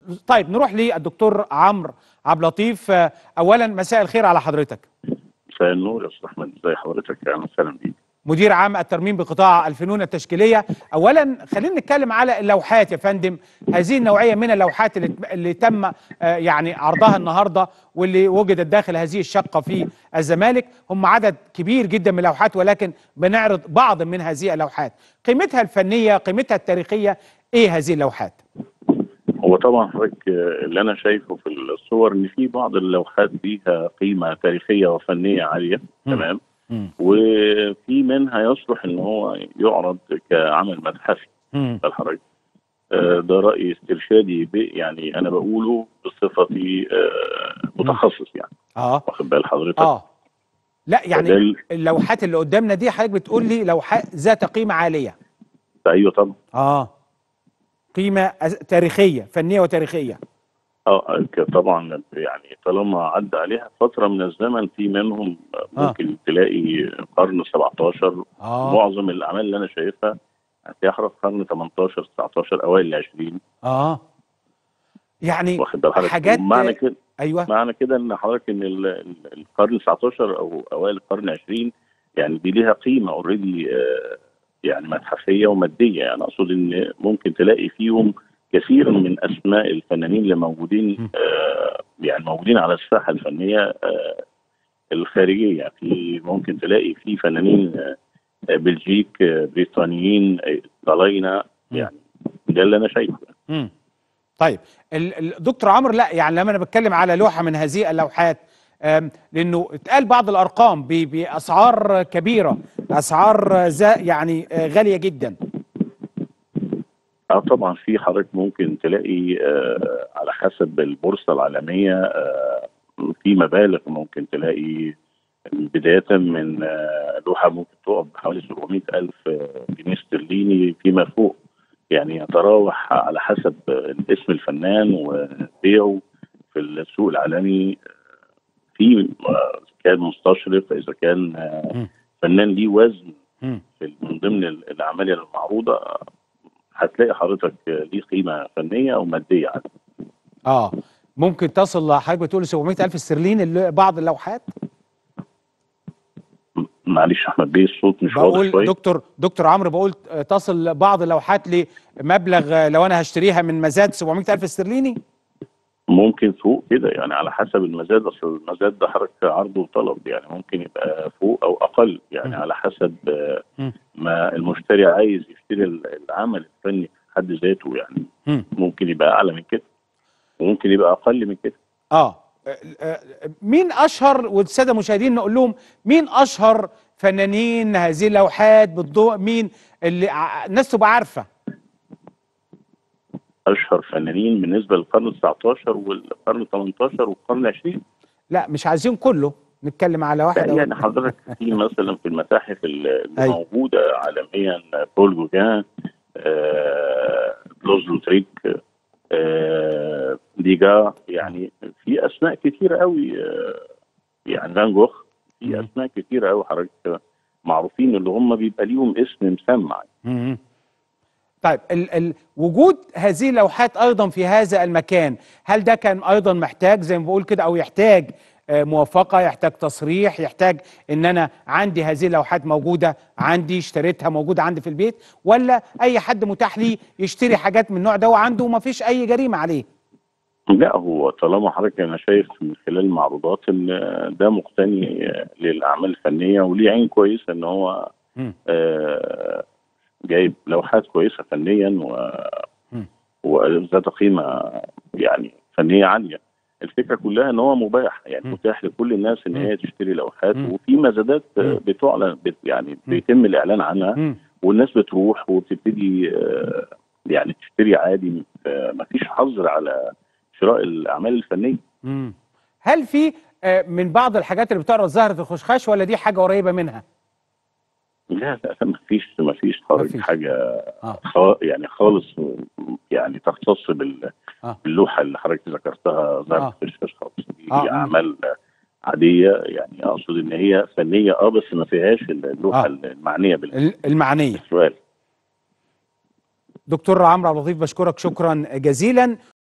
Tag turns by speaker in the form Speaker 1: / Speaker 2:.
Speaker 1: طيب نروح للدكتور عمرو عبد اللطيف آه، اولا مساء الخير على حضرتك
Speaker 2: مساء النور يا استاذ احمد ازي حضرتك اهلا وسهلا بيك
Speaker 1: مدير عام الترميم بقطاع الفنون التشكيليه اولا خلينا نتكلم على اللوحات يا فندم هذه النوعيه من اللوحات اللي, اللي تم آه، يعني عرضها النهارده واللي وجدت داخل هذه الشقه في الزمالك هم عدد كبير جدا من اللوحات ولكن بنعرض بعض من هذه اللوحات قيمتها الفنيه قيمتها التاريخيه ايه هذه اللوحات
Speaker 2: هو طبعا حضرتك آه، اللي انا شايفه في الصور ان في بعض اللوحات ليها قيمه تاريخيه وفنيه عاليه تمام
Speaker 1: مم.
Speaker 2: وفي منها يصلح ان هو يعرض كعمل متحفي
Speaker 1: مم.
Speaker 2: الحضرتك آه، ده راي استرشادي ب- يعني انا بقوله بصفتي آه، متخصص يعني
Speaker 1: اه
Speaker 2: واخد بال حضرتك
Speaker 1: اه لا يعني
Speaker 2: فده ال-
Speaker 1: اللوحات اللي قدامنا دي حضرتك بتقول لي لوحات ذات قيمه عاليه
Speaker 2: ايوه طبعا
Speaker 1: اه قيمه أز- تاريخيه فنيه وتاريخيه
Speaker 2: اه ك- طبعا يعني طالما عدى عليها فتره من الزمن في منهم ممكن تلاقي قرن 17
Speaker 1: اه
Speaker 2: معظم الاعمال اللي انا شايفها هتلاقيها في قرن 18 19 اوائل ال 20
Speaker 1: اه يعني
Speaker 2: واخد بال حضرتك
Speaker 1: حاجات-
Speaker 2: معنى كده
Speaker 1: ايوه
Speaker 2: معنى كده ان حضرتك ان ال- ال- القرن 19 او اوائل القرن 20 يعني دي ليها قيمه اوريدي يعني متحفيه وماديه يعني اقصد ان ممكن تلاقي فيهم كثير من اسماء الفنانين اللي موجودين
Speaker 1: م.
Speaker 2: آه، يعني موجودين على الساحه الفنيه آه، الخارجيه في ممكن تلاقي في فنانين آه، بلجيك آه، بريطانيين آه، ايطاليين
Speaker 1: م.
Speaker 2: يعني ده اللي انا شايفه
Speaker 1: امم طيب ال- ال- دكتور عمرو لا يعني لما انا بتكلم على لوحه من هذه اللوحات آم، لانه اتقال بعض الارقام ب- باسعار كبيره اسعار زا يعني آه، غاليه جدا
Speaker 2: اه طبعا في حضرتك ممكن تلاقي آه على حسب البورصه العالميه آه في مبالغ ممكن تلاقي بدايه من آه لوحه ممكن تقف بحوالي 700 الف جنيه استرليني فيما فوق يعني يتراوح على حسب آه، اسم الفنان وبيعه في السوق العالمي آه، في آه، كان مستشرق اذا كان آه،
Speaker 1: مم.
Speaker 2: فنان ليه وزن
Speaker 1: مم.
Speaker 2: في من ضمن الاعمال المعروضه هتلاقي حضرتك ليه قيمه فنيه او ماديه عندك.
Speaker 1: اه ممكن تصل حضرتك بتقول 700 الف استرليني اللي- بعض اللوحات
Speaker 2: معلش يا احمد بيه الصوت مش واضح
Speaker 1: بقول
Speaker 2: شويه
Speaker 1: دكتور دكتور عمرو بقول آه، تصل بعض اللوحات لمبلغ آه، لو انا هشتريها من مزاد 700 الف استرليني
Speaker 2: ممكن فوق كده يعني على حسب المزاد اصل المزاد ده حضرتك عرض وطلب يعني ممكن يبقى فوق او اقل يعني
Speaker 1: م.
Speaker 2: على حسب آه،
Speaker 1: م.
Speaker 2: ما المشتري عايز يشتري ال- العمل الفني في حد ذاته يعني
Speaker 1: مم.
Speaker 2: ممكن يبقى اعلى من كده وممكن يبقى اقل من كده
Speaker 1: اه آه، آه، مين اشهر والساده المشاهدين نقول لهم مين اشهر فنانين هذه اللوحات بالضوء مين اللي ع- الناس تبقى عارفه
Speaker 2: اشهر فنانين بالنسبه للقرن 19 والقرن 18 والقرن 20
Speaker 1: لا مش عايزين كله نتكلم على واحد
Speaker 2: لا
Speaker 1: أو
Speaker 2: يعني حضرتك في مثلا في المتاحف اللي
Speaker 1: أيوة.
Speaker 2: موجوده عالميا بول جوجان آه، كلوز لوتريك آه، ديجا يعني في اسماء كتيره قوي آه، يعني فان جوخ في
Speaker 1: مم.
Speaker 2: اسماء كتيره قوي حضرتك معروفين اللي هم بيبقى ليهم اسم مسمع
Speaker 1: مم. طيب ال ال وجود هذه اللوحات ايضا في هذا المكان هل ده كان ايضا محتاج زي ما بقول كده او يحتاج آه، موافقه يحتاج تصريح يحتاج ان انا عندي هذه اللوحات موجوده عندي اشتريتها موجوده عندي في البيت ولا اي حد متاح لي يشتري حاجات من النوع ده وعنده وما فيش اي جريمه عليه
Speaker 2: لا هو طالما حضرتك انا شايف من خلال المعروضات ان ده مقتني للاعمال الفنيه وليه عين كويسه ان هو
Speaker 1: مم.
Speaker 2: آه، جايب لوحات كويسه فنيا و
Speaker 1: مم.
Speaker 2: وذات قيمه يعني فنيه عاليه الفكره كلها ان هو مباح يعني
Speaker 1: مم.
Speaker 2: متاح لكل الناس ان
Speaker 1: مم.
Speaker 2: هي تشتري لوحات
Speaker 1: مم.
Speaker 2: وفي مزادات آه،
Speaker 1: مم.
Speaker 2: بتعلن بت يعني بيتم الاعلان عنها
Speaker 1: مم.
Speaker 2: والناس بتروح وبتبتدي آه، يعني تشتري عادي آه، مفيش حظر على شراء الاعمال الفنيه
Speaker 1: مم. هل في آه، من بعض الحاجات اللي بتعرض زهره الخشخاش ولا دي حاجه قريبه منها
Speaker 2: لا لا ما فيش ما فيش خالص
Speaker 1: مفيش.
Speaker 2: حاجه
Speaker 1: اه
Speaker 2: خا يعني خالص يعني تختص بال
Speaker 1: آه.
Speaker 2: باللوحه اللي حضرتك ذكرتها ظهرت
Speaker 1: آه.
Speaker 2: في الشاشه خالص دي
Speaker 1: آه.
Speaker 2: اعمال عاديه يعني اقصد ان هي فنيه اه بس ما فيهاش اللوحه
Speaker 1: آه.
Speaker 2: المعنيه بال-
Speaker 1: ال- المعنيه
Speaker 2: بالسؤال
Speaker 1: دكتور عمرو عبد اللطيف بشكرك شكرا جزيلا